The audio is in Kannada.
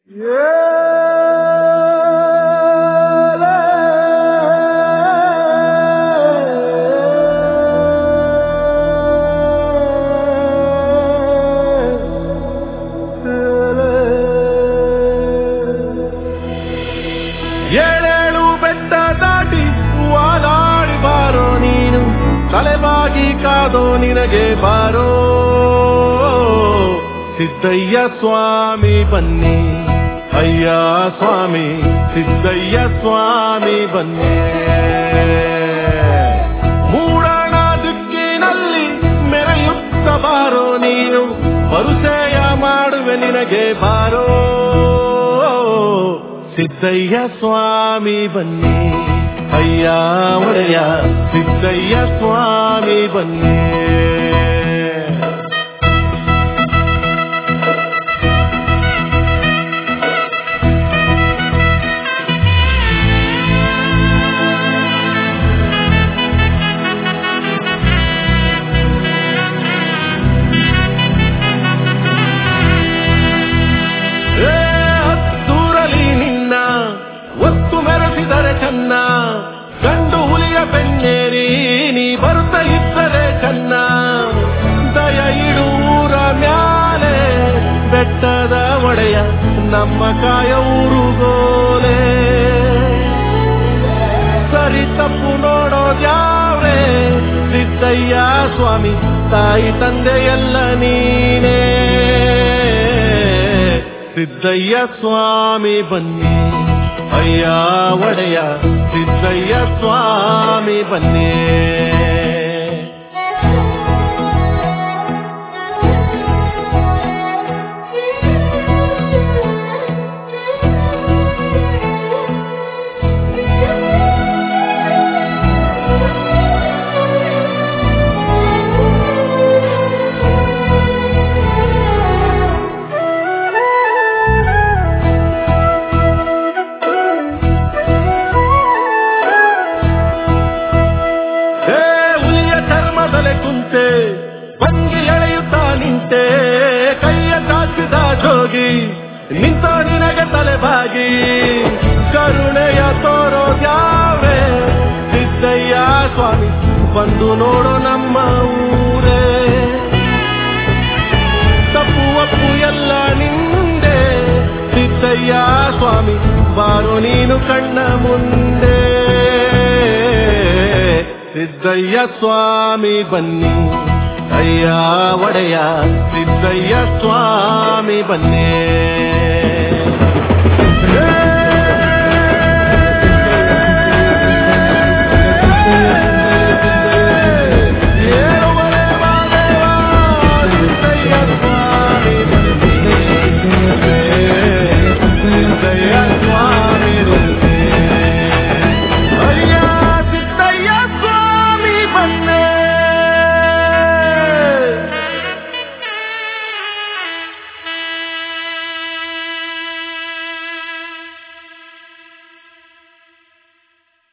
ಏಳೇಳು ಬೆಟ್ಟ ದಾಟಿ ವಾಲಾಡಿ ಬಾರೋ ನೀನು ತಲೆಬಾಗಿ ಕಾದೋ ನಿನಗೆ ಬಾರೋ ಸಿದ್ದಯ್ಯ ಸ್ವಾಮಿ ಬನ್ನಿ ಅಯ್ಯ ಸ್ವಾಮಿ ಸಿದ್ದಯ್ಯ ಸ್ವಾಮಿ ಬನ್ನಿ ಮೂಡಣ ದಿಕ್ಕಿನಲ್ಲಿ ಮೆರೆಯುತ್ತ ಬಾರೋ ನೀನು ಪರಿಚಯ ಮಾಡುವೆ ನಿನಗೆ ಬಾರೋ ಸಿದ್ದಯ್ಯ ಸ್ವಾಮಿ ಬನ್ನಿ ಅಯ್ಯ ಒಡೆಯ ಸಿದ್ದಯ್ಯ ಸ್ವಾಮಿ ಬನ್ನಿ ಏ ಹತ್ತೂರಲಿ ನಿನ್ನ ಒತ್ತು ಮೆರೆಸಿದರೆ ಚೆನ್ನ ಗಂಡು ಹುಲಿಯ ಬೆನ್ನೇರಿ ನೀ ಬರುತ್ತ ಇದ್ದರೆ ಚೆನ್ನ ದಯ ಇಡೂರ ಮ್ಯಾಲೆ ಬೆಟ್ಟದ ಒಡೆಯ ನಮ್ಮ ಕಾಯ ಊರುಗೋಲೆ ಸರಿ ತಪ್ಪು ನೋಡೋದ್ಯಾವ್ರೆ ಸಿದ್ದಯ್ಯ ಸ್ವಾಮಿ ತಾಯಿ ತಂದೆ ಎಲ್ಲ ನೀನೇ ಸಿದ್ದಯ್ಯ ಸ್ವಾಮಿ ಬನ್ನಿ ಅಯ್ಯ ಒಡೆಯ ಸಿದ್ದಯ್ಯ ಸ್ವಾಮಿ ಬನ್ನಿ ಹೇ ಹುಲಿಯ ಚರ್ಮದಲೆ ಕುಂತೆ ಬಂಗಿ ಎಳೆಯುತ್ತಾ ನಿಂತೆ ಕೈಯ ಚಾಚಿದ ಜೋಗಿ ನಿಂತ ನಿನಗೆ ತಲೆಬಾಗಿ ಕರುಣೆಯ ತೋರೋದ್ಯಾವ್ರೆ ಸಿದ್ದಯ್ಯ ಸ್ವಾಮಿ ಬಂದು ನೋಡು ನಮ್ಮ ಊರೇ ತಪ್ಪು ಒಪ್ಪು ಎಲ್ಲ ನಿಂದೆ ಸಿದ್ದಯ್ಯ ಸ್ವಾಮಿ ಬಾರೋ ನೀನು ಕಣ್ಣ ಮುಂದೆ ಸಿದ್ದಯ್ಯ ಸ್ವಾಮಿ ಬನ್ನಿ ಅಯ್ಯ ಒಡೆಯ ಸಿದ್ದಯ್ಯ ಸ್ವಾಮಿ ಬನ್ನಿ